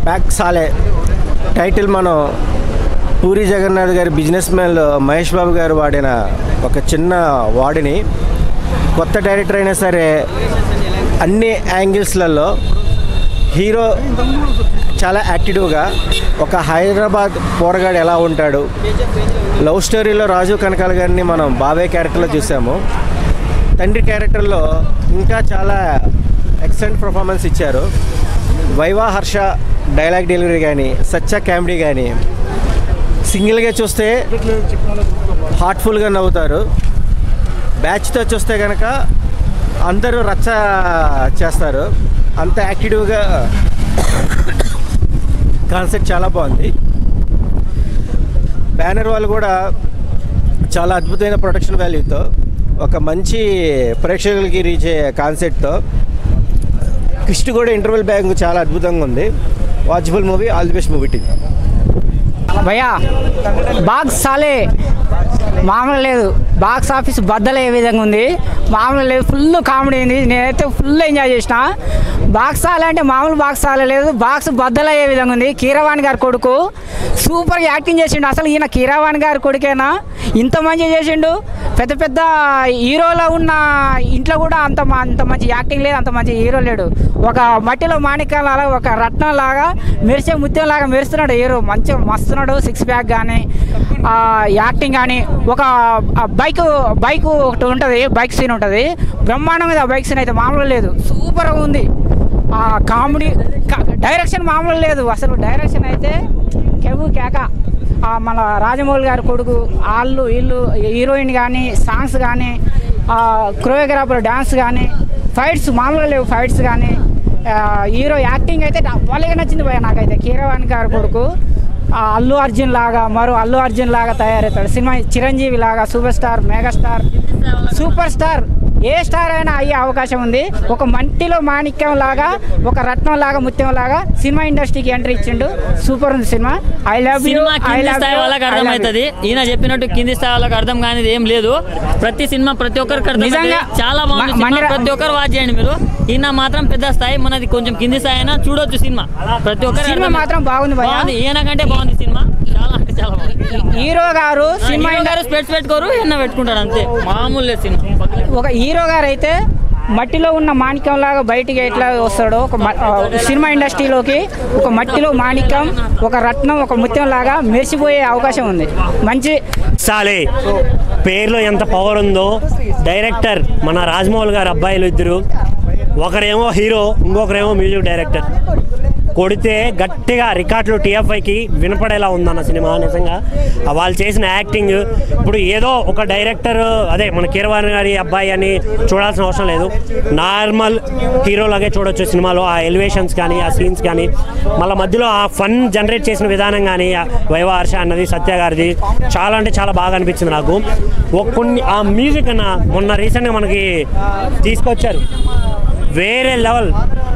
Pack సాలే title మనం పూరి జగన్నాథ్ గారి బిజినెస్ మ్యాన్లో మహేష్ బాబు గారు వాడిన ఒక చిన్న వాడిని కొత్త డైరెక్టర్ అయినా సరే అన్ని యాంగిల్స్లలో హీరో చాలా యాక్టివ్గా ఒక హైదరాబాద్ పోరగాడు ఎలా ఉంటాడు లవ్ స్టోరీలో రాజు కనకాల గారిని మనం బాబాయ్ క్యారెక్టర్లో చూసాము తండ్రి క్యారెక్టర్లో ఇంకా చాలా ఎక్సలెంట్ పర్ఫార్మెన్స్ ఇచ్చారు వైవా హర్ష డైలాగ్ డెలివరీ కానీ సచ్చా కామెడీ కానీ సింగిల్గా చూస్తే హార్ట్ఫుల్గా నవ్వుతారు బ్యాచ్తో చూస్తే కనుక అందరూ రచ్చ చేస్తారు అంత యాక్టివ్గా కాన్సెప్ట్ చాలా బాగుంది బ్యానర్ వాళ్ళు కూడా చాలా అద్భుతమైన ప్రొడక్షన్ వాల్యూతో ఒక మంచి ప్రేక్షకులకి రీచ్ అయ్యే కాన్సెప్ట్తో కృష్ణ కూడా ఇంటర్వెల్ బ్యాంక్ చాలా అద్భుతంగా ఉంది watchable movie all the best movie team భయ్యా బాక్స్ సాలే మామూలు లేదు బాక్స్ ఆఫీస్ బద్దలే విధంగా ఉంది మామూలు లేదు ఫుల్ కామెడీ ఉంది నేనైతే ఫుల్ ఎంజాయ్ చేసిన బాక్స్ సాలే అంటే మామూలు బాక్స్ సాలే లేదు బాక్స్ బద్దలయ్యే విధంగా ఉంది కీరవాణి గారి కొడుకు సూపర్ యాక్టింగ్ చేసిండు అసలు ఈయన కీరవాణి గారి కొడుకేనా ఇంత మంచిగా చేసిండు పెద్ద పెద్ద హీరోలో ఉన్న ఇంట్లో కూడా అంత మా- అంత మంచి యాక్టింగ్ లేదు అంత మంచి హీరో లేడు ఒక మట్టిలో మాణిక్యం లాగా ఒక రత్నం లాగా మెరిసే ముత్యం లాగా మెరుస్తున్నాడు హీరో మంచిగా మస్తున్నాడు సిక్స్ ప్యాక్ కానీ యాక్టింగ్ కానీ ఒక బైక్ బైక్ ఒకటి ఉంటుంది బైక్ సీన్ ఉంటుంది బ్రహ్మాండంగా ఉంది ఆ బైక్ సీన్ అయితే మామూలు లేదు సూపర్గా ఉంది ఆ కామెడీ డైరెక్షన్ మామూలు లేదు అసలు డైరెక్షన్ అయితే కెవు కేక ఆ మన రాజమౌళి గారి కొడుకు వాళ్ళు వీళ్ళు హీరోయిన్ కానీ సాంగ్స్ కానీ కొరియోగ్రాఫర్ డ్యాన్స్ కానీ ఫైట్స్ మామూలుగా లేవు ఫైట్స్ కానీ ఆ, హీరో యాక్టింగ్ అయితే నా- వాళ్ళకే నచ్చింది భయ నాకైతే కీరవాణి గారి కొడుకు ఆ, అల్లు అర్జున్ లాగా మరో అల్లు అర్జున్ లాగా తయారవుతాడు సినిమా చిరంజీవి లాగా super star megastar super star ఏ స్టార్ అయినా అయ్యే అవకాశం ఉంది ఒక మంటిలో మాణిక్యం లాగా ఒక రత్నం లాగా ముత్యం లాగా సినిమా ఇండస్ట్రీకి ఎంట్రీ ఇచ్చిండు సూపర్ ఉంది సినిమా ఐ లవ్ యూ సినిమా ఐ కింది లవ్ స్థాయి వాళ్ళకి అర్థమవుతుంది ఈయన చెప్పినట్టు కింది స్థాయి వాళ్ళకి అర్థం కానిది ఏం లేదు ప్రతి సినిమా ప్రతి ఒక్కరికి అర్థం నిజంగా చాలా బాగుంది మ- సినిమా. మందిర- ప్రతి ఒక్కరు వాచ్ చేయండి మీరు ఈయన మాత్రం పెద్ద స్థాయి మనది కొంచెం కింది స్థాయి అయినా చూడొచ్చు సినిమా ప్రతి ఒక్కరు సినిమా మాత్రం బాగుంది భయ్యా. బాగుంది ఈయన కంటే బాగుంది సినిమా చాలా అంటే చాలా బాగుంది హీరో గారు సినిమా సినిమా గారు స్పెట్స్ పెట్టుకోరు ఈయన పెట్టుకుంటాడు అంతే మామూలు లేదు సినిమా ఒక హీరో గారు అయితే మట్టిలో ఉన్న మాణిక్యం లాగా బయటికి ఎట్లా వస్తాడో ఒక మ- ఆ, సినిమా ఇండస్ట్రీలోకి ఒక మట్టిలో మాణిక్యం ఒక రత్నం ఒక ముత్యం లాగా మెరిసిపోయే అవకాశం ఉంది మంచి సాలే పేరులో ఎంత పవర్ ఉందో డైరెక్టర్ మన రాజమౌళి గారు అబ్బాయిలు ఇద్దరు ఒకరేమో హీరో ఇంకొకరేమో మ్యూజిక్ డైరెక్టర్ కొడితే గట్టిగా రికార్డులు టీఎఫ్ఐకి వినపడేలా ఉందన్న సినిమా నిజంగా ఆ వాళ్ళు చేసిన యాక్టింగ్ ఇప్పుడు ఏదో ఒక డైరెక్టర్ అదే మన కీరవాణి గారి అబ్బాయి అని చూడాల్సిన అవసరం లేదు నార్మల్ హీరోలాగే చూడొచ్చు సినిమాలో ఆ ఎలివేషన్స్ కానీ ఆ సీన్స్ కానీ మళ్ళీ మధ్యలో ఆ ఫన్ జనరేట్ చేసిన విధానం కానీ ఆ వైవ హర్ష అన్నది సత్య గారిది చాలా అంటే చాలా బాగా అనిపించింది నాకు ఒక కొన్ని ఆ మ్యూజిక్ అన్న మొన్న రీసెంట్గా మనకి తీసుకొచ్చారు వేరే లెవెల్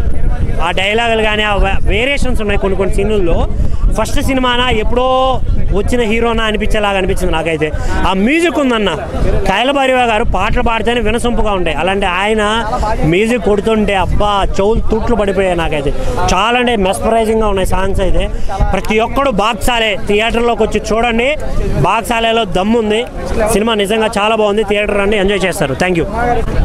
ఆ డైలాగులు కానీ ఆ వేరియేషన్స్ ఉన్నాయి కొన్ని కొన్ని సీన్లలో ఫస్ట్ సినిమానా ఎప్పుడో వచ్చిన హీరోనా అనిపించేలాగా అనిపించింది నాకైతే ఆ మ్యూజిక్ ఉందన్న కైలభైరవ గారు పాటలు పాడితేనే వినసొంపుగా ఉంటాయి అలాంటి ఆయన మ్యూజిక్ కొడుతుంటే అబ్బా చెవులు తుట్లు పడిపోయాయి నాకైతే చాలా అంటే మెస్పరైజింగ్గా ఉన్నాయి సాంగ్స్ అయితే ప్రతి ఒక్కడు బాక్సాలే థియేటర్లోకి వచ్చి చూడండి బాక్సాలేలో దమ్ముంది సినిమా నిజంగా చాలా బాగుంది థియేటర్ రండి ఎంజాయ్ చేస్తారు థ్యాంక్ యూ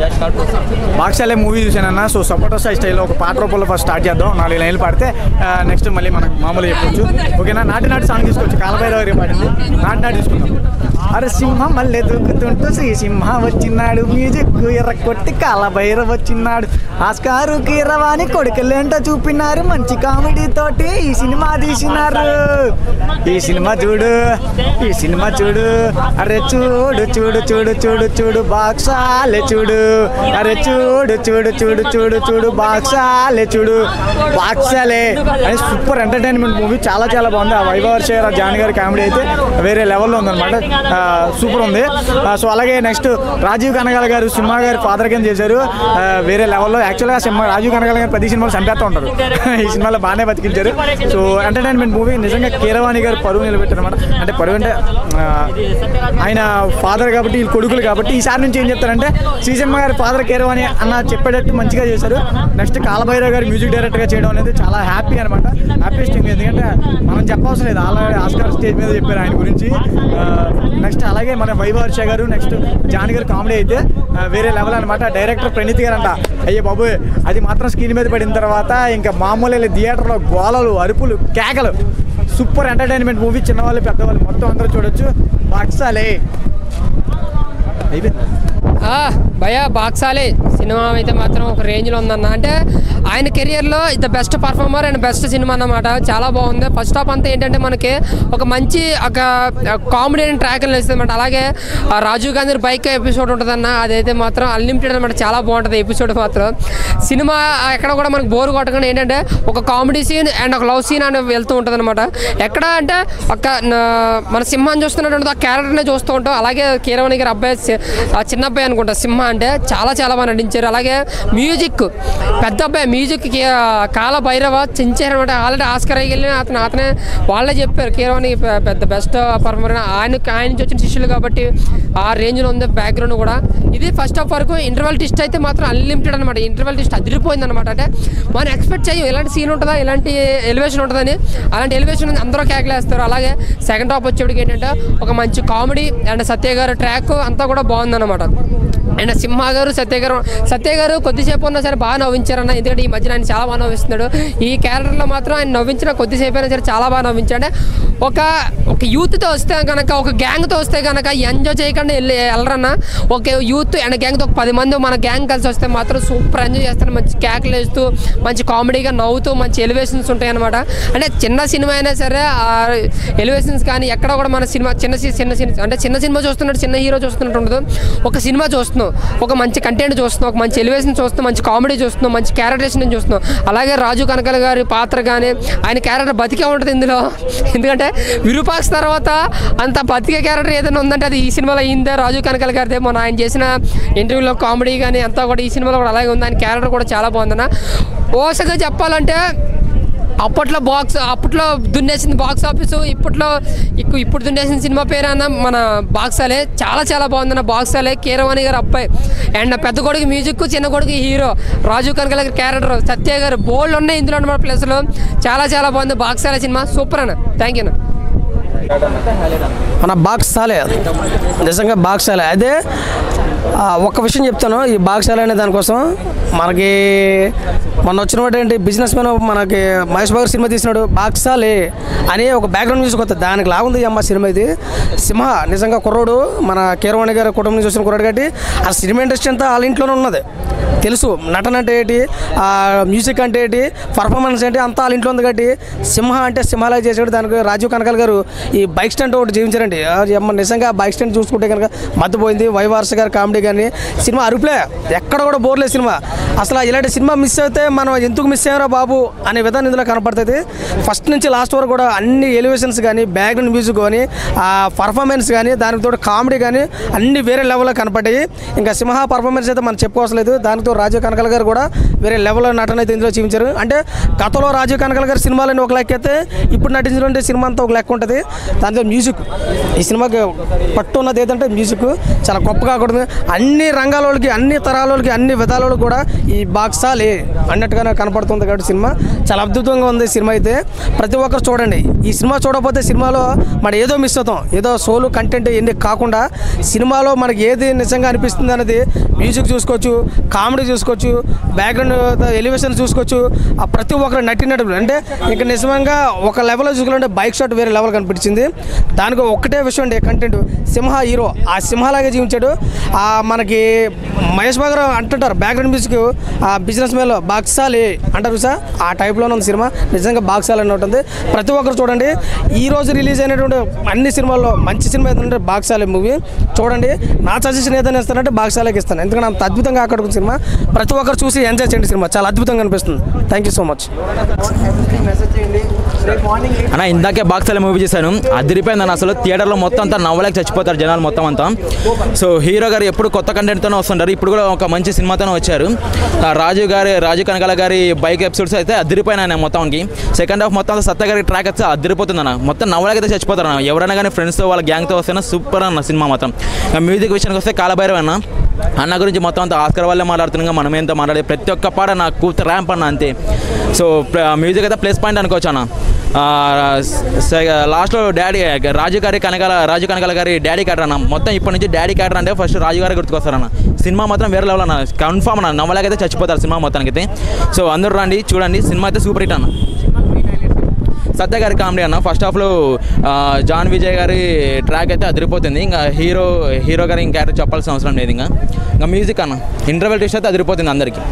బాక్సాలే మూవీ చూశానన్న సో సపోర్ట్ స్టైల్ స్టైల్లో ఒక పాట రూపంలో ఫస్ట్ స్టార్ట్ చేద్దాం నాలుగు లైన్లు పాడితే నెక్స్ట్ మళ్ళీ మనం మామూలు చెప్పొచ్చు ఓకేనా నాటి నాటి సాంగ్ తీసుకోవచ్చు కాలభైరవ పాడింది నాటి నాటి తీసుకుందాం అరే సింహం మళ్ళీ దూకుతుంటూ శ్రీ సింహ వచ్చినాడు మ్యూజిక్ ఎర్ర కొట్టి కాలభైరవ వచ్చినాడు ఆస్కారు కీరవాణి కొడుకులేంట చూపినారు మంచి కామెడీ తోటి ఈ సినిమా తీసినారు ఈ సినిమా చూడు ఈ సినిమా చూడు అరే చూడు చూడు చూడు చూడు చూడు బాక్సాలే చూడు అరే చూడు చూడు చూడు చూడు చూడు బాక్సాలే చూడు బాక్సాలే అని సూపర్ ఎంటర్టైన్మెంట్ మూవీ చాలా చాలా బాగుంది ఆ వైభవ జాన్ గారి కామెడీ అయితే వేరే లెవెల్లో ఉందన్నమాట ఆ, సూపర్ ఉంది ఆ, సో అలాగే నెక్స్ట్ రాజీవ్ కనకాల గారు సినిమా గారు ఫాదర్ కింద చేశారు ఆ, వేరే లెవెల్లో యాక్చువల్గా సినిమా రాజీవ్ కనకాల గారు ప్రతి సినిమాలు చంపేస్తూ ఉంటారు ఈ సినిమాలో బాగానే బతికించారు సో ఎంటర్టైన్మెంట్ మూవీ నిజంగా కీరవాణి గారు పరువు నిలబెట్టారన్నమాట అంటే పరువు అంటే ఆ, ఆయన ఫాదర్ కాబట్టి వీళ్ళు కొడుకులు కాబట్టి ఈసారి నుంచి ఏం చెప్తారంటే శ్రీ సినిమా గారి ఫాదర్ కీరవాణి అన్న చెప్పేటట్టు మంచిగా చేశారు నెక్స్ట్ కాలభైరవ్ గారు మ్యూజిక్ డైరెక్టర్గా చేయడం అనేది చాలా హ్యాపీ అనమాట హ్యాపీయెస్ట్ థింగ్ ఎందుకంటే మనం చెప్పవసరం లేదు ఆల్రెడీ ఆస్కార్ స్టేజ్ మీద చెప్పారు ఆయన గురించి నెక్స్ట్ అలాగే మన వైభవర్ష గారు నెక్స్ట్ జాన్ గారు కామెడీ అయితే ఆ, వేరే లెవెల్ అనమాట డైరెక్టర్ ప్రణీత్ గారు అంట అయ్యే బాబు అది మాత్రం స్క్రీన్ మీద పడిన తర్వాత ఇంకా మామూలు థియేటర్లో గోలలు అరుపులు కేకలు సూపర్ ఎంటర్టైన్మెంట్ మూవీ చిన్నవాళ్ళు పెద్దవాళ్ళు మొత్తం అందరూ చూడొచ్చు బాక్సాలే అయిపోయింది ఆ, భయ బాక్సాలే సినిమా అయితే మాత్రం ఒక రేంజ్లో ఉందన్న అంటే ఆయన కెరియర్లో the best performer and best సినిమా అన్నమాట చాలా బాగుంది ఫస్ట్ హాఫ్ అంతా ఏంటంటే మనకి ఒక మంచి ఒక కామెడీ ట్రాక్ వేస్తుంది అనమాట అలాగే ఆ రాజీవ్ గాంధీ బైక్ ఎపిసోడ్ ఉంటుందన్న అదైతే మాత్రం అన్లిమిటెడ్ అనమాట చాలా బాగుంటుంది ఎపిసోడ్ మాత్రం సినిమా ఎక్కడ కూడా మనకు బోర్ కొట్టకుండా ఏంటంటే ఒక కామెడీ సీన్ అండ్ ఒక లవ్ సీన్ అనేది వెళ్తూ ఉంటుంది అనమాట ఎక్కడ అంటే ఒక న- మన సింహాన్ని చూస్తున్నటువంటి ఆ క్యారెక్టర్నే చూస్తూ ఉంటాం అలాగే కీరవాణి గారి అబ్బాయి సి- ఆ చిన్న అబ్బాయి అనుకుంటా సింహ అంటే చాలా చాలా బాగా నటించారు అలాగే మ్యూజిక్ పెద్ద అబ్బాయి మ్యూజిక్ కాల భైరవ చించారు అనమాట ఆల్రెడీ ఆస్కర్ అయ్యి అతను అతనే వాళ్ళే చెప్పారు కీరవాణి పె- పెద్ద బెస్ట్ పర్ఫార్మర్ ఆయన ఆయన నుంచి వచ్చిన శిష్యులు కాబట్టి ఆ రేంజ్లో ఉంది బ్యాక్గ్రౌండ్ కూడా ఇది ఫస్ట్ ఆఫ్ వరకు ఇంటర్వెల్ టిస్ట్ అయితే మాత్రం అన్లిమిటెడ్ అనమాట ఇంటర్వెల్ టిస్ట్ అదిరిపోయింది అనమాట అంటే మనం ఎక్స్పెక్ట్ చేయం ఇలాంటి సీన్ ఉంటుందా ఇలాంటి ఎలివేషన్ ఉంటుందని అలాంటి ఎలివేషన్ అందరూ కేకలేస్తారు అలాగే సెకండ్ హాఫ్ వచ్చేటికి ఏంటంటే ఒక మంచి కామెడీ అండ్ సత్య గారు ట్రాక్ అంతా కూడా బాగుందన్నమాట అండ్ సింహ గారు సత్య గారు సత్య గారు కొద్దిసేపు ఉన్నా సరే బాగా నవ్వించారన్న ఎందుకంటే ఈ మధ్యన ఆయన చాలా బాగా నవ్విస్తున్నాడు ఈ క్యారెక్టర్లో మాత్రం ఆయన నవ్వించిన కొద్దిసేపు అయినా సరే చాలా బాగా నవ్వించాడు ఒక ఒక యూత్తో వస్తే కనుక ఒక గ్యాంగ్తో వస్తే కనుక ఎంజాయ్ చేయకుండా వెళ్ళి వెళ్ళరన్నా ఒక యూత్ అండ్ గ్యాంగ్తో ఒక పది మంది మన గ్యాంగ్ కలిసి వస్తే మాత్రం సూపర్ ఎంజాయ్ చేస్తారు మంచి కేకలు వేస్తూ మంచి కామెడీగా నవ్వుతూ మంచి ఎలివేషన్స్ ఉంటాయి అనమాట అంటే చిన్న సినిమా అయినా సరే ఆ ఎలివేషన్స్ కానీ ఎక్కడ కూడా మన సినిమా చిన్న సి- చిన్న సినిమా అంటే చిన్న సినిమా చూస్తున్నట్టు చిన్న హీరో చూస్తున్నట్టు ఉండదు ఒక సినిమా చూస్తున్నాం ఒక మంచి కంటెంట్ చూస్తున్నాం ఒక మంచి ఎలివేషన్ చూస్తున్నాం మంచి కామెడీ చూస్తున్నాం మంచి క్యారెక్టరేషన్ చూస్తున్నాం అలాగే రాజు కనకల గారి పాత్ర కానీ ఆయన క్యారెక్టర్ బతికే ఉంటుంది ఇందులో ఎందుకంటే విరూపాక్స్ తర్వాత అంత బతికే క్యారెక్టర్ ఏదైనా ఉందంటే అది ఈ సినిమాలో అయిందే రాజు కనకల గారిదే మొన్న ఆయన చేసిన ఇంటర్వ్యూలో కామెడీ కానీ అంతా కూడా ఈ సినిమాలో కూడా అలాగే ఉంది ఆయన క్యారెక్టర్ కూడా చాలా బాగుందన్న ఓసగా చెప్పాలంటే అప్పట్లో బాక్స్ అప్పట్లో దున్నేసింది బాక్స్ ఆఫీసు ఇప్పట్లో ఇప్పు- ఇప్పుడు దున్నేసిన సినిమా పేరు అన్న మన బాక్సాలే చాలా చాలా బాగుందన్న బాక్సాలే కీరవాణి గారు అబ్బాయి అండ్ పెద్ద కొడుకు మ్యూజిక్ చిన్న కొడుకు హీరో రాజు కనకల గారి క్యారెక్టర్ సత్య గారు బోల్డ్ ఉన్నాయి ఇందులో మన ప్లేస్లో చాలా చాలా బాగుంది బాక్సాలే సినిమా సూపర్ అన్న థ్యాంక్ యూ అన్న మన బాక్సాలే నిజంగా బాక్సాలే అదే ఆ, ఒక్క విషయం చెప్తాను ఈ బాక్సాలే అనే దానికోసం మనకి మొన్న వచ్చినటువంటి ఏంటి బిజినెస్ మ్యాన్ మనకి మహేష్ బాబు సినిమా తీసినాడు బాక్సాలే అని ఒక బ్యాక్గ్రౌండ్ మ్యూజిక్ వస్తుంది దానికి లాగుంది ఈ అమ్మ సినిమా ఇది సింహ నిజంగా కుర్రోడు మన కీరవాణి గారి కుటుంబం నుంచి వచ్చిన కుర్రాడు కాబట్టి ఆ సినిమా ఇండస్ట్రీ అంతా వాళ్ళ ఇంట్లోనే ఉన్నది తెలుసు నటన అంటే ఏంటి ఆ మ్యూజిక్ అంటే ఏంటి పర్ఫార్మెన్స్ ఏంటి అంతా వాళ్ళ ఇంట్లో ఉంది కాబట్టి సింహ అంటే సింహాలయ చేసాడు దానికి రాజీవ్ కనకాల్ గారు ఈ బైక్ స్టంట్ ఒకటి జీవించారండి ఆ అమ్మ నిజంగా బైక్ స్టంట్ చూసుకుంటే కనుక మధ్యపోయింది వైవార్స్ గారి కామెడీ కానీ సినిమా అరుపులే ఎక్కడ కూడా బోర్లేదు సినిమా అసలు ఇలాంటి సినిమా మిస్ అయితే మనం ఎందుకు మిస్ అయ్యారా బాబు అనే విధానం ఇందులో కనపడుతుంది ఫస్ట్ నుంచి లాస్ట్ వరకు కూడా అన్ని ఎలివేషన్స్ కానీ బ్యాక్గ్రౌండ్ మ్యూజిక్ కానీ ఆ పర్ఫార్మెన్స్ కానీ దానికి తోడు కామెడీ కానీ అన్ని వేరే లెవెల్లో కనపడ్డాయి ఇంకా సింహ పర్ఫార్మెన్స్ అయితే మనం చెప్పుకోవసరం లేదు దానితో రాజీవ్ కనకాల గారు కూడా వేరే లెవెల్లో నటన అయితే ఇందులో చూపించారు అంటే గతంలో రాజీవ్ కనకాల గారి సినిమాలని ఒక లెక్క అయితే ఇప్పుడు నటించినటువంటి సినిమా అంతా ఒక లెక్క ఉంటుంది దాంతో మ్యూజిక్ ఈ సినిమాకి పట్టు ఉన్నది ఏదంటే మ్యూజిక్ చాలా గొప్పగా కూడా అన్ని రంగాల వాళ్ళకి అన్ని తరాల వాళ్ళకి అన్ని విధాల వాళ్ళకి కూడా ఈ బాక్సాలే అన్నట్టుగానే కనపడుతుంది కాబట్టి సినిమా చాలా అద్భుతంగా ఉంది సినిమా అయితే ప్రతి ఒక్కరు చూడండి ఈ సినిమా చూడకపోతే సినిమాలో మన ఏదో మిస్ అవుతాం ఏదో సోలు కంటెంట్ ఎన్ని కాకుండా సినిమాలో మనకి ఏది నిజంగా అనిపిస్తుంది అనేది మ్యూజిక్ చూసుకోవచ్చు కామెడీ చూసుకోవచ్చు బ్యాక్గ్రౌండ్ ఎలివేషన్ చూసుకోవచ్చు ఆ ప్రతి ఒక్కరు నటినట్టు అంటే ఇంకా నిజంగా ఒక లెవెల్లో చూసుకుంటే బైక్ షాట్ వేరే లెవెల్ కనిపించింది దానికి ఒక్కటే విషయం అండి కంటెంట్ సింహ హీరో ఆ సింహలాగే జీవించాడు ఆ మనకి మహేష్ బాబు గారు అంటుంటారు బ్యాక్గ్రౌండ్ మ్యూజిక్ ఆ బిజినెస్ మేలో బాక్సాలి అంటారు సార్ ఆ టైప్లోనే ఉంది సినిమా నిజంగా బాక్సాలి అని ఉంటుంది ప్రతి ఒక్కరు చూడండి ఈ రోజు రిలీజ్ అయినటువంటి అన్ని సినిమాల్లో మంచి సినిమా ఏంటంటే బాక్సాలి మూవీ చూడండి నా సజెషన్ ఏదైనా ఇస్తానంటే బాక్సాలకి ఇస్తాను ఎందుకంటే అంత అద్భుతంగా ఆకట్టుకున్న సినిమా ప్రతి ఒక్కరు చూసి ఎంజాయ్ చేయండి సినిమా చాలా అద్భుతంగా అనిపిస్తుంది థ్యాంక్ యూ సో మచ్ అన్న ఇందాకే బాక్సాల మూవీ చేశాను అదిరిపోయింది అన్న అసలు థియేటర్లో మొత్తం అంతా నవ్వలేక చచ్చిపోతారు జనాలు మొత్తం అంతా సో హీరో గారు ఎప్పుడు కొత్త కంటెంట్తోనే వస్తుంటారు ఇప్పుడు కూడా ఒక మంచి సినిమాతోనే వచ్చారు ఆ రాజు గారి రాజు కనకాల గారి బైక్ ఎపిసోడ్స్ అయితే అదిరిపోయినాయి మొత్తానికి సెకండ్ హాఫ్ మొత్తం సత్య గారి ట్రాక్ అయితే అదిరిపోతుంది అన్న మొత్తం నవ్వలేకైతే చచ్చిపోతారు అన్న ఎవరైనా కానీ ఫ్రెండ్స్తో వాళ్ళ గ్యాంగ్తో వస్తేనే సూపర్ అన్న సినిమా మొత్తం మ్యూజిక్ విషయానికి వస్తే కాలభైరవ్ అన్న అన్న గురించి మొత్తం అంతా ఆస్కర్ వల్లే మాట్లాడుతున్నాగా మనం ఏంతో మాట్లాడే ప్రతి ఒక్క పాట నా కూతురు ర్యాంప్ అన్న అంతే సో మ్యూజిక్ అయితే ప్లస్ పాయింట్ అనుకోవచ్చు అన్న లాస్ట్లో డాడీ రాజు గారి కనకాల రాజు కనకాల గారి డాడీ క్యాటర్ అన్న మొత్తం ఇప్పటి నుంచి డాడీ క్యాటర్ అంటే ఫస్ట్ రాజు గారి గుర్తుకొస్తారన్న సినిమా మాత్రం వేరే లెవెల్ అన్న కన్ఫామ్ అన్న నవ్వలేకైతే చచ్చిపోతారు సినిమా మొత్తానికి అయితే సో అందరూ రండి చూడండి సినిమా అయితే సూపర్ హిట్ అన్న సత్య గారి కామెడీ అన్న ఫస్ట్ హాఫ్లో ఆ, జాన్ విజయ్ గారి ట్రాక్ అయితే అదిరిపోతుంది ఇంకా హీరో హీరో గారి ఇంకా క్యారెక్టర్ చెప్పాల్సిన అవసరం లేదు ఇంకా ఇంకా మ్యూజిక్ అన్న ఇంటర్వెల్ టెస్ట్ అయితే అదిరిపోతుంది అందరికీ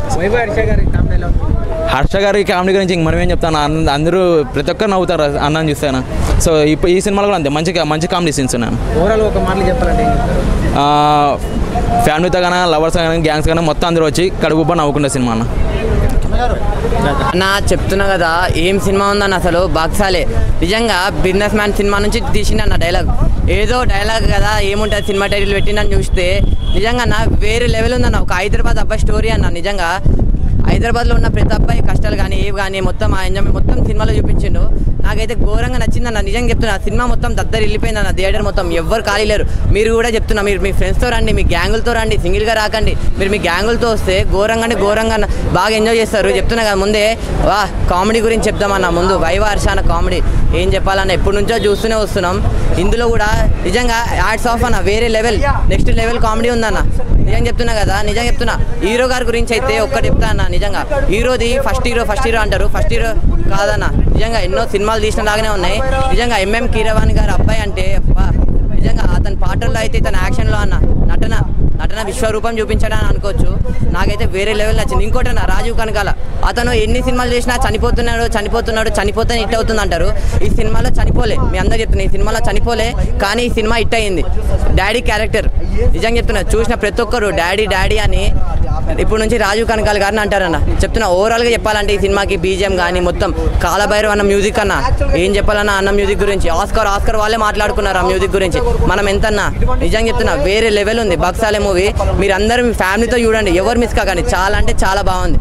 హర్ష గారి కామెడీ గురించి ఇంక మనం ఏం చెప్తాను అన్న- అందరూ ప్రతి ఒక్కరు నవ్వుతారు అన్నని చూస్తాను సో ఇప్పుడు ఈ సినిమాలో కూడా అంతే మంచి మంచి కామెడీ సీన్స్ ఉన్నాను ఓవరాల్ ఒక మాటలు చెప్పాలంటే ఫ్యామిలీతో కానీ లవర్స్ కానీ గ్యాంగ్స్ కానీ మొత్తం అందరూ వచ్చి కడుపుబ్బ నవ్వుకునే సినిమా అన్న అన్న చెప్తున్నా కదా ఏం సినిమా ఉందన్న అసలు బాక్సాలే నిజంగా బిజినెస్ మ్యాన్ సినిమా నుంచి తీసిండన్న డైలాగ్ ఏదో డైలాగ్ కదా ఏముంటుంది సినిమా టైటిల్ పెట్టిందని చూస్తే నిజంగా అన్న వేరే లెవెల్ ఉందన్న ఒక హైదరాబాద్ అబ్బాయి స్టోరీ అన్న నిజంగా హైదరాబాద్లో ఉన్న ప్రతి అబ్బాయి కష్టాలు కానీ ఏవి కానీ మొత్తం ఆ ఎంజాయ్ మొత్తం సినిమాలో చూపించిండు నాకైతే ఘోరంగా నచ్చిందన్న నిజంగా చెప్తున్నా సినిమా మొత్తం దద్దరు వెళ్ళిపోయిందన్న థియేటర్ మొత్తం ఎవ్వరు ఖాళీ లేరు మీరు కూడా చెప్తున్నా మీరు మీ ఫ్రెండ్స్తో రండి మీ గ్యాంగులతో రండి సింగిల్గా రాకండి మీరు మీ గ్యాంగులతో వస్తే ఘోరంగా అంటే ఘోరంగా బాగా ఎంజాయ్ చేస్తారు చెప్తున్నా కదా ముందే వా కామెడీ గురించి చెప్దామన్న ముందు వైవ హర్షాన కామెడీ ఏం చెప్పాలన్న ఎప్పటి నుంచో చూస్తూనే వస్తున్నాం ఇందులో కూడా నిజంగా యాడ్స్ ఆఫ్ అన్న వేరే లెవెల్ నెక్స్ట్ లెవెల్ కామెడీ ఉందన్న నిజం చెప్తున్నా కదా నిజం చెప్తున్నా హీరో గారి గురించి అయితే ఒక్కటి చెప్తా అన్న నిజంగా హీరోది ఫస్ట్ హీరో ఫస్ట్ హీరో అంటారు ఫస్ట్ హీరో కాదన్న నిజంగా ఎన్నో సినిమాలు తీసిన లాగానే ఉన్నాయి నిజంగా ఎంఎం కీరవాణి గారి అబ్బాయి అంటే అబ్బా, నిజంగా అతని పాటల్లో అయితే తన యాక్షన్లో అన్న నటన నటన విశ్వరూపం చూపించడానికి అనుకోవచ్చు నాకైతే వేరే లెవెల్ నచ్చింది ఇంకోటి అన్న రాజీవ్ కనకాల అతను ఎన్ని సినిమాలు చేసినా చనిపోతున్నాడు చనిపోతున్నాడు చనిపోతే హిట్ అవుతుంది అంటారు ఈ సినిమాలో చనిపోలే మీ అందరు చెప్తున్నా ఈ సినిమాలో చనిపోలే కానీ ఈ సినిమా హిట్ అయింది డాడీ క్యారెక్టర్ నిజంగా చెప్తున్నా చూసిన ప్రతి ఒక్కరు డాడీ డాడీ అని ఇప్పుడు నుంచి రాజీవ్ కనకాల గారిని అంటారన్న చెప్తున్నా ఓవరాల్గా చెప్పాలంటే ఈ సినిమాకి బీజిఎం కానీ మొత్తం కాలభైరవ్ అన్న మ్యూజిక్ అన్న ఏం చెప్పాలన్నా అన్న మ్యూజిక్ గురించి ఆస్కర్ ఆస్కర్ వాళ్ళే మాట్లాడుకున్నారు ఆ మ్యూజిక్ గురించి మనం ఎంతన్నా నిజంగా చెప్తున్నా వేరే లెవెల్ ఉంది బక్సాలే మూవీ మీరు అందరూ మీ ఫ్యామిలీతో చూడండి ఎవరు మిస్ కాకండి చాలా అంటే చాలా బాగుంది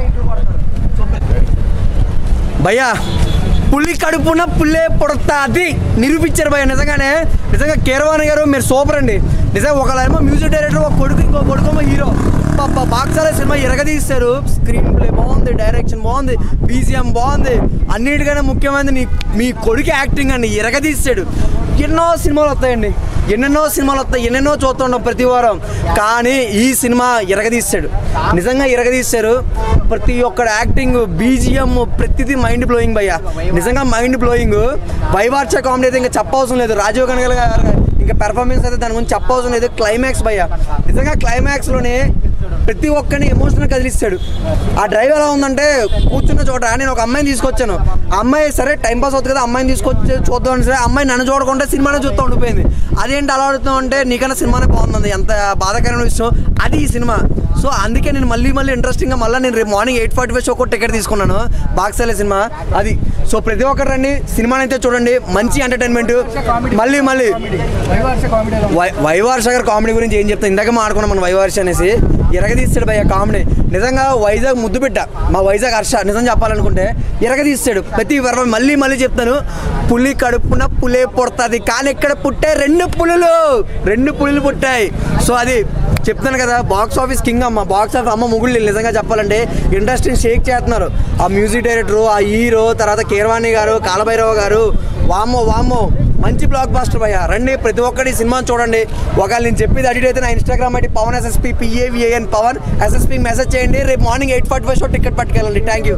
భయ్యా పులి కడుపున పుల్లే పొడతాది నిరూపించారు భయ్య నిజంగానే నిజంగా కేరవాణి గారు మీరు సూపర్ అండి నిజంగా ఒకళ్ళేమో మ్యూజిక్ డైరెక్టర్ ఒక కొడుకు ఇంకో కొడుకేమో హీరో బాక్సాల సినిమా ఎరగదీస్తారు స్క్రీన్ ప్లే బాగుంది డైరెక్షన్ బాగుంది బీజిఎం బాగుంది అన్నిటికన్నా ముఖ్యమైనది నీ మీ కొడుకు యాక్టింగ్ అండి ఎరగదీస్తాడు ఎన్నో సినిమాలు వస్తాయండి ఎన్నెన్నో సినిమాలు వస్తాయి ఎన్నెన్నో చూస్తుంటాం ప్రతి వారం కానీ ఈ సినిమా ఎరగదీస్తాడు నిజంగా ఎరగదీస్తారు ప్రతి ఒక్కడు యాక్టింగ్ బీజిఎం ప్రతిదీ మైండ్ బ్లోయింగ్ భయ్య నిజంగా మైండ్ బ్లోయింగ్ వైవార్చ కామెడీ అయితే ఇంకా చెప్పవసరం లేదు రాజీవ్ కనగల గారు ఇంకా పెర్ఫార్మెన్స్ అయితే దాని గురించి చెప్పవసరం లేదు క్లైమాక్స్ భయ్య నిజంగా క్లైమాక్స్లోనే ప్రతి ఒక్కరిని ఎమోషనల్ కదిలిస్తాడు ఆ డ్రైవ్ ఎలా ఉందంటే కూర్చున్న చోట నేను ఒక అమ్మాయిని తీసుకొచ్చాను ఆ అమ్మాయి సరే టైం పాస్ అవుతుంది కదా అమ్మాయిని తీసుకొచ్చి చూద్దాం అని సరే అమ్మాయి నన్ను చూడకుండా సినిమానే చూస్తూ ఉండిపోయింది అదేంటి అలా అడుగుతాం అంటే నీకన్నా సినిమానే బాగుంది ఎంత బాధాకరమైన విషయం అది ఈ సినిమా సో అందుకే నేను మళ్ళీ మళ్ళీ ఇంట్రెస్టింగ్గా మళ్ళీ నేను రేపు మార్నింగ్ ఎయిట్ ఫార్టీ ఫైవ్ షోకి టికెట్ తీసుకున్నాను బాక్సాలే సినిమా అది సో ప్రతి ఒక్కరు రండి సినిమాని అయితే చూడండి మంచి ఎంటర్టైన్మెంట్ మళ్ళీ మళ్ళీ వై- వైవార్ష గారి కామెడీ గురించి ఏం చెప్తా ఇందాక మాట్లాడుకున్నాం మన వైవార్ష అనేసి ఎరగదీస్తాడు భయ్య కామెడీ నిజంగా వైజాగ్ ముద్దు బిడ్డ మా వైజాగ్ హర్ష నిజం చెప్పాలనుకుంటే ఎరగదీస్తాడు ప్రతి వరం మళ్ళీ మళ్ళీ చెప్తాను పులి కడుపున పులే పుడుతుంది కానీ ఇక్కడ పుట్టే రెండు పులులు రెండు పులులు పుట్టాయి సో అది చెప్తాను కదా బాక్స్ ఆఫీస్ కింగ్ అమ్మ బాక్స్ ఆఫీస్ అమ్మ ముగుళ్ళు నిజంగా చెప్పాలంటే ఇండస్ట్రీని షేక్ చేస్తున్నారు ఆ మ్యూజిక్ డైరెక్టర్ ఆ హీరో తర్వాత కీరవాణి గారు కాలభైరవ గారు వామ్మో వామ్మో మంచి బ్లాక్ బాస్టర్ భయ్య రండి ప్రతి ఒక్కటి సినిమాని చూడండి ఒకవేళ నేను చెప్పేది అడిగి అయితే నా Instagram ID Pavan SSP P A V A N Pavan SSP message చేయండి రేపు morning eight forty five show ticket పట్టుకెళ్ళండి థ్యాంక్ యూ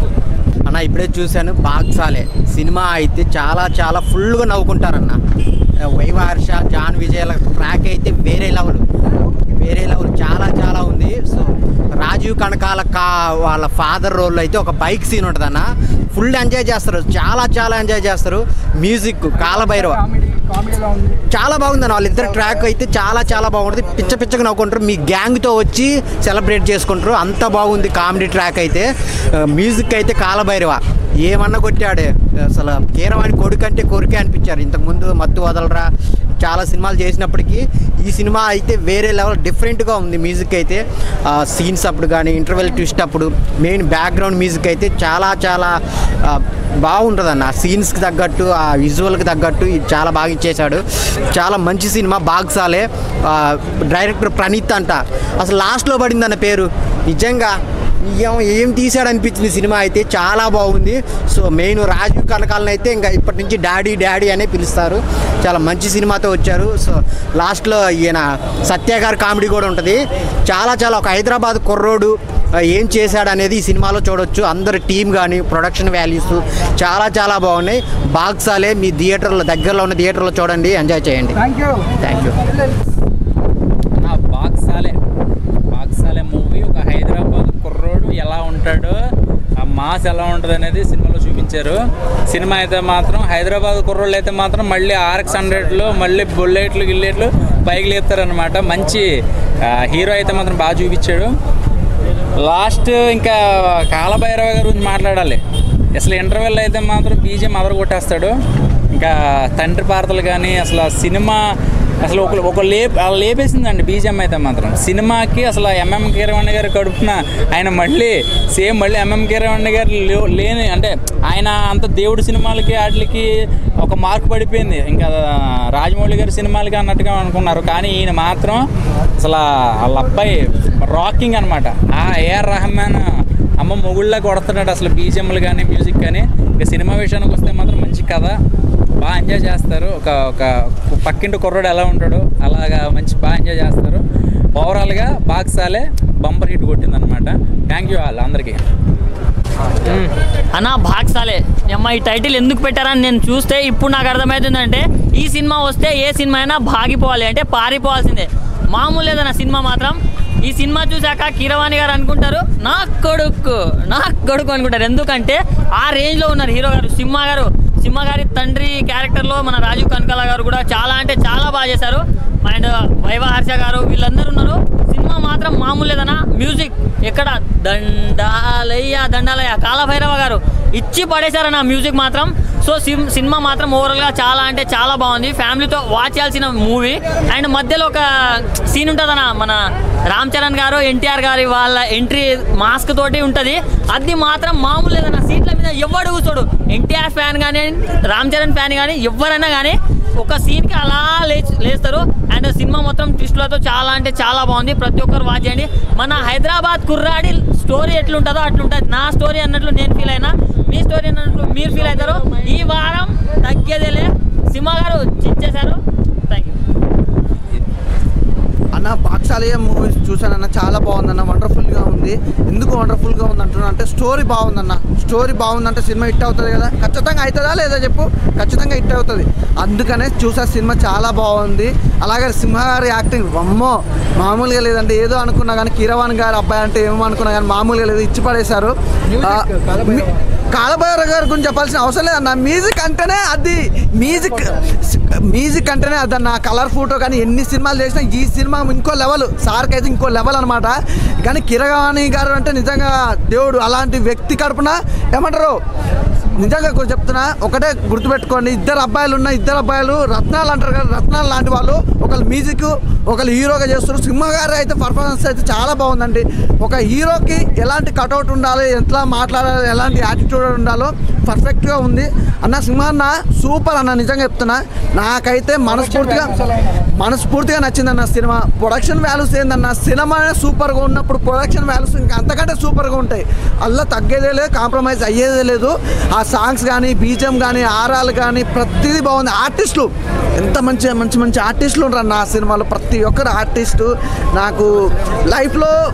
అన్న ఇప్పుడే చూశాను బాక్సాలే సినిమా అయితే చాలా చాలా ఫుల్గా నవ్వుకుంటారన్న వైవాహర్ష జాన్ విజయల ట్రాక్ అయితే వేరే లెవెల్ వేరే లెవెల్ చాలా చాలా ఉంది సో రాజీవ్ కనకాల కా వాళ్ళ ఫాదర్ రోల్లో అయితే ఒక బైక్ సీన్ ఉంటుంది అన్న ఫుల్ ఎంజాయ్ చేస్తారు చాలా చాలా ఎంజాయ్ చేస్తారు మ్యూజిక్ కాలభైరవ చాలా బాగుందన్న వాళ్ళిద్దరు ట్రాక్ అయితే చాలా చాలా బాగుంటుంది పిచ్చ పిచ్చగా నవ్వుకుంటారు మీ గ్యాంగ్తో వచ్చి సెలబ్రేట్ చేసుకుంటారు అంత బాగుంది కామెడీ ట్రాక్ అయితే ఆ, మ్యూజిక్ అయితే కాలభైరవ ఏమన్నా కొట్టాడే అసలు కీరవాణి కొడుకు అంటే కొరికే అనిపించారు ఇంతకుముందు మత్తు వదలరా చాలా సినిమాలు చేసినప్పటికీ ఈ సినిమా అయితే వేరే లెవెల్ డిఫరెంట్గా ఉంది మ్యూజిక్ అయితే సీన్స్ అప్పుడు కానీ ఇంటర్వెల్ ట్విస్ట్ అప్పుడు మెయిన్ బ్యాక్గ్రౌండ్ మ్యూజిక్ అయితే చాలా చాలా బాగుంటుంది అన్న ఆ సీన్స్కి తగ్గట్టు ఆ విజువల్కి తగ్గట్టు ఇది చాలా బాగా ఇచ్చేశాడు చాలా మంచి సినిమా బాగ్సాలే ఆ, డైరెక్టర్ ప్రణీత్ అంట అసలు లాస్ట్లో పడిందన్న పేరు నిజంగా ఏం ఏం తీసాడు అనిపించింది సినిమా అయితే చాలా బాగుంది సో మెయిన్ రాజీవ్ కనకాలను అయితే ఇంకా ఇప్పటి నుంచి డాడీ డాడీ అనే పిలుస్తారు చాలా మంచి సినిమాతో వచ్చారు సో లాస్ట్లో ఈయన సత్య గారి కామెడీ కూడా ఉంటుంది చాలా చాలా ఒక హైదరాబాద్ కుర్రోడు ఆ, ఏం చేశాడు అనేది ఈ సినిమాలో చూడొచ్చు అందరు టీం కానీ ప్రొడక్షన్ వాల్యూస్ చాలా చాలా బాగున్నాయి బాక్సాలే మీ థియేటర్లో దగ్గరలో ఉన్న థియేటర్లో చూడండి ఎంజాయ్ చేయండి థ్యాంక్ యూ ఆ బాక్సాలే బాక్సాలే మూవీ ఒక హైదరాబాద్ కుర్రోడు ఎలా ఉంటాడో ఆ మాస్ ఎలా ఉంటుంది అనేది సినిమాలో చూపించారు సినిమా అయితే మాత్రం హైదరాబాద్ కుర్రోళ్ళు అయితే మాత్రం మళ్ళీ ఆర్ఎక్స్ హండ్రెడ్లు మళ్ళీ బుల్లెట్లు గిల్లెట్లు పైకి లేపుతారనమాట మంచి ఆ, హీరో అయితే మాత్రం బాగా చూపించాడు లాస్ట్ ఇంకా కాలభైరవ గారి గురించి మాట్లాడాలి అసలు ఇంటర్వెల్ అయితే మాత్రం బీజేం అదర కొట్టేస్తాడు ఇంకా తండ్రి పాత్రలు కానీ అసలు ఆ సినిమా అసలు ఒక ఒక లేప్ అలా లేపేసిందండి బీజేం అయితే మాత్రం సినిమాకి అసలు ఎంఎం కీరవాణి గారి కడుపున ఆయన మళ్ళీ సేమ్ మళ్ళీ ఎంఎం కీరవాణి గారు లే- లేని అంటే ఆయన అంత దేవుడి సినిమాలకి వాటికి ఒక మార్క్ పడిపోయింది ఇంకా రాజమౌళి గారి సినిమాలకి అన్నట్టుగా అనుకున్నారు కానీ ఈయన మాత్రం అసలు వాళ్ళ అబ్బాయి రాకింగ్ అనమాట ఆ ఏఆర్ రెహమాన్ అమ్మ మొగుళ్ళ కొడుతున్నాడు అసలు బీజిఎంలు కానీ మ్యూజిక్ కానీ ఇక సినిమా విషయానికి వస్తే మాత్రం మంచి కథ బాగా ఎంజాయ్ చేస్తారు ఒక ఒక పక్కింటి కుర్రాడు ఎలా ఉంటాడో అలాగా మంచి బాగా ఎంజాయ్ చేస్తారు ఓవరాల్గా బాక్సాలే బంపర్ హిట్ కొట్టిందనమాట థ్యాంక్ యూ వాళ్ళు అందరికీ అన్న భాగ్సాలే అమ్మ ఈ టైటిల్ ఎందుకు పెట్టారని నేను చూస్తే ఇప్పుడు నాకు అర్థమవుతుందంటే ఈ సినిమా వస్తే ఏ సినిమా అయినా భాగిపోవాలి అంటే పారిపోవాల్సిందే మామూలు లేదన్న సినిమా మాత్రం ఈ సినిమా చూశాక కీరవాణి గారు అనుకుంటారు నా కొడుకు నా కొడుకు అనుకుంటారు ఎందుకంటే ఆ రేంజ్లో ఉన్నారు హీరో గారు సింహ గారు సింహ గారి తండ్రి క్యారెక్టర్లో మన రాజీవ్ కనకాల గారు కూడా చాలా అంటే చాలా బాగా చేశారు అండ్ వైవ హర్ష గారు వీళ్ళందరూ ఉన్నారు సినిమా మాత్రం మామూలు లేదన్నా మ్యూజిక్ ఎక్కడ దండాలయ్య దండాలయ్య కాలభైరవ గారు ఇచ్చి పడేశారన్న మ్యూజిక్ మాత్రం సో సిమ్ సినిమా మాత్రం ఓవరాల్గా చాలా అంటే చాలా బాగుంది ఫ్యామిలీతో వాచ్ చేయాల్సిన మూవీ అండ్ మధ్యలో ఒక సీన్ ఉంటుందన్న మన రామ్ చరణ్ గారు ఎన్టీఆర్ గారి వాళ్ళ ఎంట్రీ మాస్క్ తోటి ఉంటుంది అది మాత్రం మామూలు లేదన్న సీట్ల మీద ఎవడు కూర్చోడు ఎన్టీఆర్ ఫ్యాన్ కానీ రామ్ చరణ్ ఫ్యాన్ కానీ ఎవరైనా కానీ ఒక సీన్కి అలా లేచి లేస్తారు అండ్ సినిమా మొత్తం ట్విస్టులతో చాలా అంటే చాలా బాగుంది ప్రతి ఒక్కరు వాచ్ చేయండి మన హైదరాబాద్ కుర్రాడి స్టోరీ ఎట్లుంటుందో అట్లుంటుంది నా స్టోరీ అన్నట్లు నేను ఫీల్ అయినా మీ స్టోరీ అన్నట్లు మీరు ఫీల్ అవుతారు ఈ వారం తగ్గేదేలే సింహ గారు చించేశారు థ్యాంక్ యూ అన్న బాక్సాలయ మూవీస్ చూసానన్న చాలా బాగుందన్న వండర్ఫుల్గా ఉంది ఎందుకు వండర్ఫుల్గా ఉంది అంటున్నా అంటే స్టోరీ బాగుందన్న స్టోరీ బాగుందంటే సినిమా హిట్ అవుతుంది కదా ఖచ్చితంగా అవుతుందా లేదా చెప్పు ఖచ్చితంగా హిట్ అవుతుంది అందుకనే చూసా సినిమా చాలా బాగుంది అలాగే సింహ గారి యాక్టింగ్ అమ్మో మామూలుగా లేదంటే ఏదో అనుకున్నా కానీ కీరవాణి గారి అబ్బాయి అంటే ఏమో అనుకున్నా కానీ మామూలుగా లేదు ఇచ్చి పడేశారు ఆ, మీ- కాలభైరవ గారి గురించి చెప్పాల్సిన అవసరం లేదన్న మ్యూజిక్ అంటేనే అది మ్యూజిక్ మ్యూజిక్ అంటేనే అదన్న కలర్ ఫోటో కానీ ఎన్ని సినిమాలు చేసినా ఈ సినిమా ఇంకో లెవెల్ సార్కి అయితే ఇంకో లెవెల్ అనమాట కానీ కిరవాణి గారు అంటే నిజంగా దేవుడు అలాంటి వ్యక్తి కడుపున ఏమంటారు నిజంగా కొంచెం చెప్తున్నా ఒకటే గుర్తుపెట్టుకోండి ఇద్దరు అబ్బాయిలు ఉన్న ఇద్దరు అబ్బాయిలు రత్నాలు అంటారు కదా రత్నాలు లాంటి వాళ్ళు ఒకళ్ళు మ్యూజిక్ ఒకళ్ళు హీరోగా చేస్తారు సింహ గారు అయితే పర్ఫార్మెన్స్ అయితే చాలా బాగుందండి ఒక హీరోకి ఎలాంటి కటౌట్ ఉండాలి ఎట్లా మాట్లాడాలి ఎలాంటి యాటిట్యూడ్ ఉండాలో పర్ఫెక్ట్గా ఉంది అన్న సింహ అన్న సూపర్ అన్న నిజంగా చెప్తున్నా నాకైతే మనస్ఫూర్తిగా మనస్ఫూర్తిగా నచ్చిందన్న సినిమా ప్రొడక్షన్ వాల్యూస్ ఏందన్న సినిమా సూపర్గా ఉన్నప్పుడు ప్రొడక్షన్ వాల్యూస్ ఇంకా అంతకంటే సూపర్గా ఉంటాయి అల్లా తగ్గేదే లేదు కాంప్రమైజ్ అయ్యేదే లేదు ఆ సాంగ్స్ కానీ బీజం కానీ ఆరాలు కానీ ప్రతిదీ బాగుంది ఆర్టిస్టులు ఎంత మంచి మంచి మంచి ఆర్టిస్టులు ఉన్నారు నా సినిమాలో ప్రతి ఒక్కరు ఆర్టిస్టు నాకు లైఫ్లో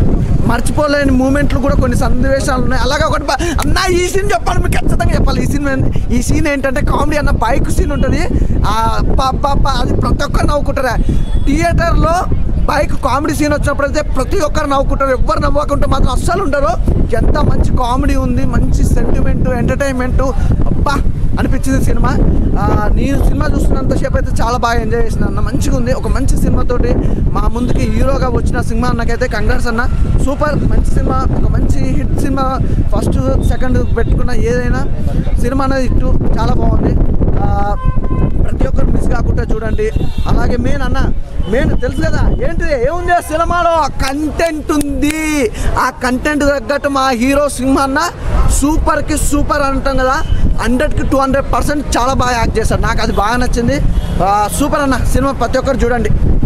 మర్చిపోలేని మూమెంట్లు కూడా కొన్ని సన్నివేశాలు ఉన్నాయి అలాగే ఒకటి బా- అన్న ఈ సీన్ చెప్పాలి మీకు ఖచ్చితంగా చెప్పాలి ఈ సీన్ ఈ సీన్ ఏంటంటే కామెడీ అన్న బైక్ సీన్ ఉంటుంది ఆ ప- ప- ప- అది ప్రతి ఒక్కరు నవ్వుకుంటారు థియేటర్లో బైక్ కామెడీ సీన్ వచ్చినప్పుడు అయితే ప్రతి ఒక్కరు నవ్వుకుంటారు ఎవ్వరు నవ్వకుంటే మాత్రం అస్సలు ఉండరు ఎంత మంచి కామెడీ ఉంది మంచి సెంటిమెంట్ ఎంటర్టైన్మెంట్ అబ్బా అనిపించింది సినిమా ఆ, నేను సినిమా చూస్తున్నంతసేపు అయితే చాలా బాగా ఎంజాయ్ చేసిన అన్న మంచిగా ఉంది ఒక మంచి సినిమాతోటి మా ముందుకి హీరోగా వచ్చిన సినిమా అన్నకైతే కంగ్రాట్స్ అన్న సూపర్ మంచి సినిమా ఒక మంచి హిట్ సినిమా ఫస్ట్ సెకండ్ పెట్టుకున్న ఏదైనా సినిమా అనేది ఇట్టు చాలా బాగుంది ఆ, ప్రతి ఒక్కరు మిస్ కాకుండా చూడండి అలాగే మెయిన్ అన్న మెయిన్ తెలుసు కదా ఏంటి ఏముంది ఆ సినిమాలో కంటెంట్ ఉంది ఆ కంటెంట్ తగ్గట్టు మా హీరో సింహ అన్న సూపర్కి సూపర్ అంటాం కదా హండ్రెడ్కి టూ హండ్రెడ్ పర్సెంట్ చాలా బాగా యాక్ట్ చేశారు నాకు అది బాగా నచ్చింది ఆ, సూపర్ అన్న సినిమా ప్రతి ఒక్కరు చూడండి